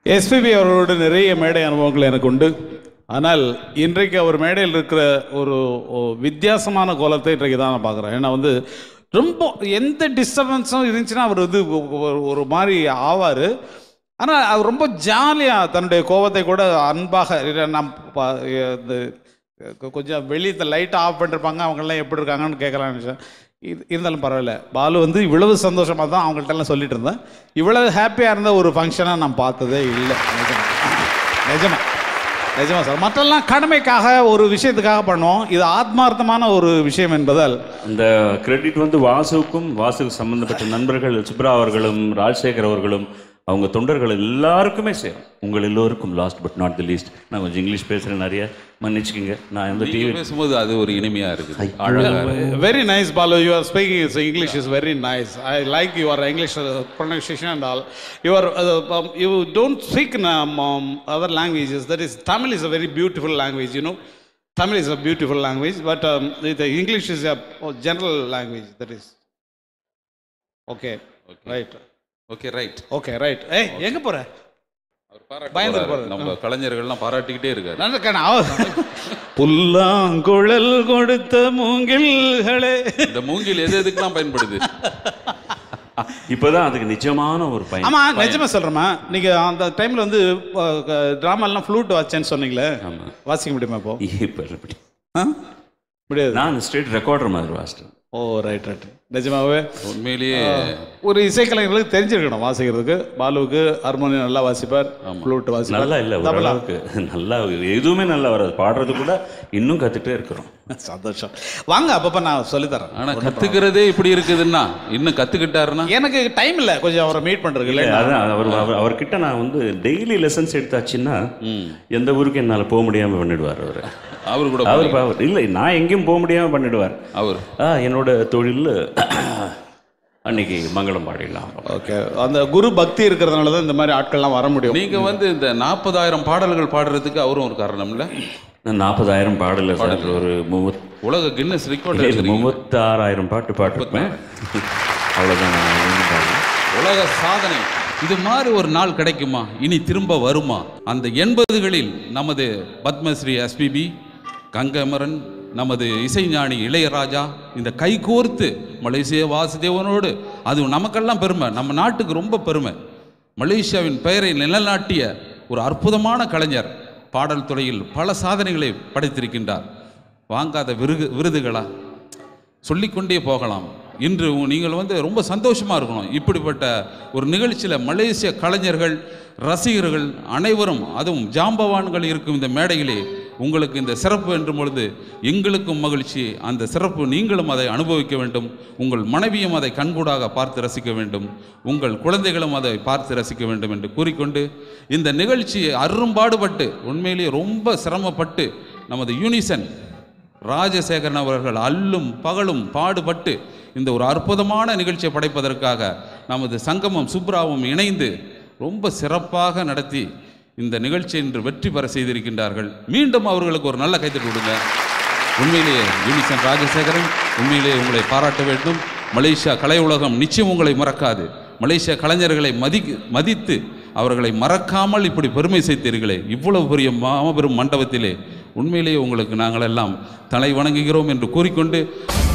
SPB அவர்களோட நிறைய மேடை அனுபவங்கள் எனக்கு உண்டு ஆனால் இன்றைக்கு அவர் மேடையில் இருக்கிற ஒரு ஒ- வித்தியாசமான கோலத்தை இன்றைக்கு தான் நான் பார்க்குறேன் ஏன்னா வந்து ரொம்ப எந்த டிஸ்டர்பன்ஸும் இருந்துச்சுன்னா அவர் வந்து ஒ- ஒ- ஒரு மாதிரி ஆவார் ஆனால் அவர் ரொம்ப ஜாலியாக தன்னுடைய கோபத்தை கூட அன்பாக இத நம் ப- இது கொ- கொஞ்சம் வெளியே லைட் ஆஃப் பண்ணிருப்பாங்க அவங்கெல்லாம் எப்படி இருக்காங்கன்னு கேட்கலாம்னு நினைச்சேன். இது இருந்தாலும் பரவாயில்ல பாலு வந்து இவ்வளவு சந்தோஷமாக தான் அவங்கள்ட்ட எல்லாம் சொல்லிட்டு இருந்தேன் இவ்வளவு ஹாப்பியாக இருந்த ஒரு ஃபங்க்ஷனாக நான் பார்த்ததே இல்லை நிஜமா நிஜமா நிஜமா சார் மற்றெல்லாம் கடமைக்காக ஒரு விஷயத்துக்காக பண்ணுவோம் இது ஆத்மார்த்தமான ஒரு விஷயம் என்பதால் அந்த கிரெடிட் வந்து வாசுவுக்கும் வாசுக்கு சம்பந்தப்பட்ட நண்பர்கள் சுப்ரா அவர்களும் ராஜசேகர் அவர்களும் அவங்க தொண்டர்கள் எல்லாருக்குமே சேரும் உங்கள் எல்லோருக்கும் last but not the least நான் கொஞ்சம் இங்கிலீஷ் பேசுகிறேன் நிறைய மன்னிச்சுக்கோங்க நான் வந்து நீங்க டிவி பேசும்போது அது ஒரு இனிமையா இருக்குது அழகா இருக்கு. Very nice Balu you are speaking is English is very nice I like your English pronunciation and all your you don't speak in other languages that is Tamil is a very beautiful language you know Tamil is a beautiful language but English is a general language that is okay right okay right okay right ஏய் எங்கே போகிற அவர் பாராட்ட பயந்து போறாரு. போறாரு. நம்ம கலைஞர்கள்லாம் பாராட்டிக்கிட்டே இருக்காரு நல்ல புல்லாங்குழல் கொடுத்த மூங்கில்களே இந்த மூங்கில் எது எதுக்கெல்லாம் பயன்படுது இப்போதான் அதுக்கு நிஜமான ஒரு பயன் ஆமா நிஜமா சொல்றேமா நீங்க அந்த டைம்ல வந்து டிராமா எல்லாம் ஃப்ளூட் வாச்சேன்னு சொன்னீங்களே ஆமா. வாசிக்க முடியுமா இப்போ இப்போ எப்படி ஆ? முடியாது நான் ஸ்ட்ரெயிட் ரெக்கார்டர் மாதிரி வாசிட்டேன் ஓ ரைட் ரைட் நிஜமாவே உண்மையிலேயே ஒரு இசைக்கலைஞர்களுக்கு தெரிஞ்சிருக்கணும் வாசிக்கிறதுக்கு பாலுவுக்கு ஹார்மோனியம் நல்லா வாசிப்பார் ஃப்ளூட் வாசிப்பார் நல்லா இல்லை தபலா. ஓரளவுக்கு நல்லா எதுவுமே நல்லா வராது பாடுறது கூட இன்னும் கற்றுட்டே இருக்கிறோம் சந்தோஷம் வாங்க அப்பப்ப நான் சொல்லித்தரேன் ஆனா கத்துக்கிறதே இப்படி இருக்குதுன்னா இன்னும் கத்துக்கிட்டாருன்னா எனக்கு டைம் இல்லை கொஞ்சம் அவரை மீட் பண்றதுக்கு இல்லை அதான் அவர் அவர் அவர்கிட்ட நான் வந்து டெய்லி லெசன்ஸ் எடுத்தாச்சுன்னா எந்த ஊருக்கு என்னால் போக முடியாமல் பண்ணிடுவார் அவர் அவரு கூட அவர் அவர் இல்லை நான் எங்கேயும் போக முடியாமல் பண்ணிடுவார் அவர் ஆ என்னோட தொழில் அன்னைக்கு மங்களம் பாடிடலாம் ஓகே அந்த குரு பக்தி இருக்கிறதுனால தான் இந்த மாதிரி ஆட்கள்லாம் வர முடியும் நீங்க வந்து இந்த நாற்பதாயிரம் பாடல்கள் பாடுறதுக்கு அவரும் ஒரு காரணம் இல்ல நான் நாற்பதாயிரம் பாடல சார் ஒரு முப்பத் உலக கின்னஸ் ரெக்கார்ட் முப்பத்தாறாயிரம் பாட்டு பாட்டிருப்பேன் அவ்வளோதான் நான் ஒண்ணும் பாடல. உலக சாதனை இது மாதிரி ஒரு நாள் கிடைக்குமா இனி திரும்ப வருமா அந்த எண்பதுகளில் நமது பத்மஸ்ரீ எஸ்பிபி கங்கமரன் நமது இசைஞானி இளையராஜா இந்த கைகோர்த்து மலேசிய வாசுதேவனோடு அது நமக்கெல்லாம் பெருமை நம்ம நாட்டுக்கு ரொம்ப பெருமை மலேசியாவின் பெயரை நிலைநாட்டிய ஒரு அற்புதமான கலைஞர் பாடல் துறையில் பல சாதனைகளை படைத்திருக்கின்றார் வாங்காத விருது விருதுகளா சொல்லிக்கொண்டே போகலாம் இன்று உ- நீங்கள் வந்து ரொம்ப சந்தோஷமாக இருக்கணும் இப்படிப்பட்ட ஒரு நிகழ்ச்சியில் மலேசிய கலைஞர்கள் ரசிகர்கள் அனைவரும் அதுவும் ஜாம்பவான்கள் இருக்கும் இந்த மேடையிலே உங்களுக்கு இந்த சிறப்பு என்றும் பொழுது எங்களுக்கும் மகிழ்ச்சி அந்த சிறப்பு நீங்களும் அதை அனுபவிக்க வேண்டும் உங்கள் மனைவியும் அதை கண்கூடாக பார்த்து ரசிக்க வேண்டும் உங்கள் குழந்தைகளும் அதை பார்த்து ரசிக்க வேண்டும் என்று கூறிக்கொண்டு இந்த நிகழ்ச்சியை அரும்பாடுபட்டு உண்மையிலேயே ரொம்ப சிரமப்பட்டு நமது யூனிசன் ராஜசேகரன் அவர்கள் அல்லும் பகலும் பாடுபட்டு இந்த ஒரு அற்புதமான நிகழ்ச்சியை படைப்பதற்காக நமது சங்கமம் சுப்ராவும் இணைந்து ரொம்ப சிறப்பாக நடத்தி இந்த நிகழ்ச்சி இன்று வெற்றி பெற செய்திருக்கின்றார்கள் மீண்டும் அவர்களுக்கு ஒரு நல்ல கைத்தட்டு கொடுங்க உண்மையிலேயே யூனிசன் ராஜசேகரன் உண்மையிலேயே உங்களை பாராட்ட வேண்டும் மலேசியா கலை உலகம் நிச்சயம் உங்களை மறக்காது மலேசியா கலைஞர்களை மதி மதித்து அவர்களை மறக்காமல் இப்படி பெருமை சேர்த்தீர்களே இவ்வளவு பெரிய மாபெரும் மண்டபத்திலே உண்மையிலேயே உங்களுக்கு நாங்கள் எல்லாம் தலை வணங்குகிறோம் என்று கூறிக்கொண்டு